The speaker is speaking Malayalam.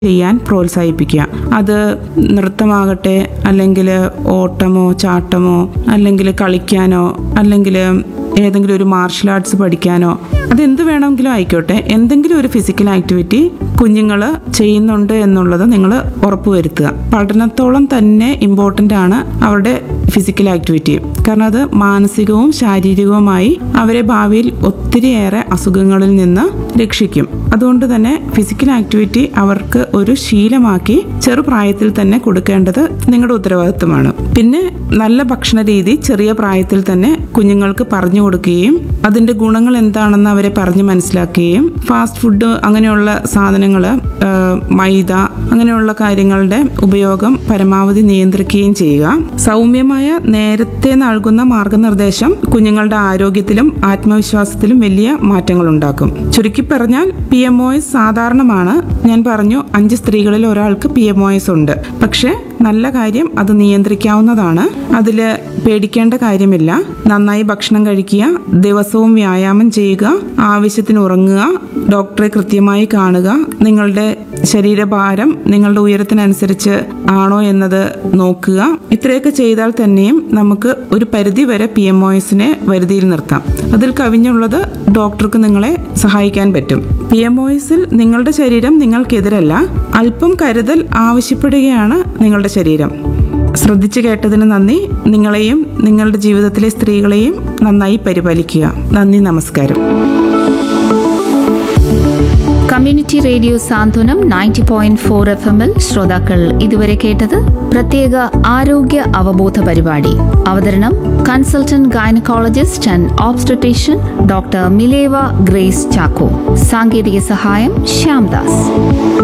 ചെയ്യാൻ പ്രോത്സാഹിപ്പിക്കുക അത് നൃത്തമാകട്ടെ അല്ലെങ്കിൽ ഓട്ടമോ ചാട്ടമോ അല്ലെങ്കിൽ കളിക്കാനോ അല്ലെങ്കിൽ ഏതെങ്കിലും ഒരു മാർഷൽ ആർട്സ് പഠിക്കാനോ അതെന്ത് വേണമെങ്കിലും ആയിക്കോട്ടെ എന്തെങ്കിലും ഒരു ഫിസിക്കൽ ആക്ടിവിറ്റി കുഞ്ഞുങ്ങൾ ചെയ്യുന്നുണ്ട് എന്നുള്ളത് നിങ്ങൾ ഉറപ്പുവരുത്തുക പഠനത്തോളം തന്നെ ഇമ്പോർട്ടൻ്റ് ആണ് അവരുടെ ഫിസിക്കൽ ആക്ടിവിറ്റി കാരണം അത് മാനസികവും ശാരീരികവുമായി അവരെ ഭാവിയിൽ ഒത്തിരിയേറെ അസുഖങ്ങളിൽ നിന്ന് രക്ഷിക്കും അതുകൊണ്ട് തന്നെ ഫിസിക്കൽ ആക്ടിവിറ്റി അവർക്ക് ഒരു ശീലമാക്കി ചെറുപ്രായത്തിൽ തന്നെ കൊടുക്കേണ്ടത് നിങ്ങളുടെ ഉത്തരവാദിത്വമാണ് പിന്നെ നല്ല ഭക്ഷണ രീതി ചെറിയ പ്രായത്തിൽ തന്നെ കുഞ്ഞുങ്ങൾക്ക് പറഞ്ഞു കൊടുക്കുകയും അതിന്റെ ഗുണങ്ങൾ എന്താണെന്ന് അവരെ പറഞ്ഞ് മനസ്സിലാക്കുകയും ഫാസ്റ്റ് ഫുഡ് അങ്ങനെയുള്ള സാധനങ്ങൾ മൈദ അങ്ങനെയുള്ള കാര്യങ്ങളുടെ ഉപയോഗം പരമാവധി നിയന്ത്രിക്കുകയും ചെയ്യുക സൗമ്യമായ നേരത്തെ നൽകുന്ന മാർഗനിർദ്ദേശം കുഞ്ഞുങ്ങളുടെ ആരോഗ്യത്തിലും ആത്മവിശ്വാസത്തിലും വലിയ മാറ്റങ്ങൾ ഉണ്ടാക്കും ചുരുക്കി പറഞ്ഞാൽ പി എം ഒ എസ് സാധാരണമാണ് ഞാൻ പറഞ്ഞു അഞ്ച് സ്ത്രീകളിൽ ഒരാൾക്ക് പി എം ഒ എസ് ഉണ്ട് പക്ഷേ നല്ല കാര്യം അത് നിയന്ത്രിക്കാവുന്നതാണ് അതിൽ പേടിക്കേണ്ട കാര്യമില്ല നന്നായി ഭക്ഷണം കഴിക്കുക ദിവസവും വ്യായാമം ചെയ്യുക ആവശ്യത്തിന് ഉറങ്ങുക ഡോക്ടറെ കൃത്യമായി കാണുക നിങ്ങളുടെ ശരീരഭാരം നിങ്ങളുടെ ഉയരത്തിനനുസരിച്ച് ആണോ എന്നത് നോക്കുക ഇത്രയൊക്കെ ചെയ്താൽ തന്നെയും നമുക്ക് ഒരു പരിധി വരെ പി എം ഒ എസിനെ വരുതിയിൽ നിർത്താം അതിൽ കവിഞ്ഞുള്ളത് ഡോക്ടർക്ക് നിങ്ങളെ സഹായിക്കാൻ പറ്റും പി എം ഒ എസിൽ നിങ്ങളുടെ ശരീരം നിങ്ങൾക്കെതിരല്ല അല്പം കരുതൽ ആവശ്യപ്പെടുകയാണ് നിങ്ങളുടെ ശരീരം ശ്രദ്ധിച്ചു കേട്ടതിന് നന്ദി നിങ്ങളെയും നിങ്ങളുടെ ജീവിതത്തിലെ സ്ത്രീകളെയും നന്നായി പരിപാലിക്കുക നന്ദി നമസ്കാരം community radio Santhwanam ninety point four F എമ്മിൽ ശ്രോതാക്കൾ ഇതുവരെ കേട്ടത് പ്രത്യേക ആരോഗ്യ അവബോധ പരിപാടി അവതരണം consultant gynaecologist and obstetrician doctor Mileva Grace Chacko സാങ്കേതിക സഹായം ശ്യാംദാസ്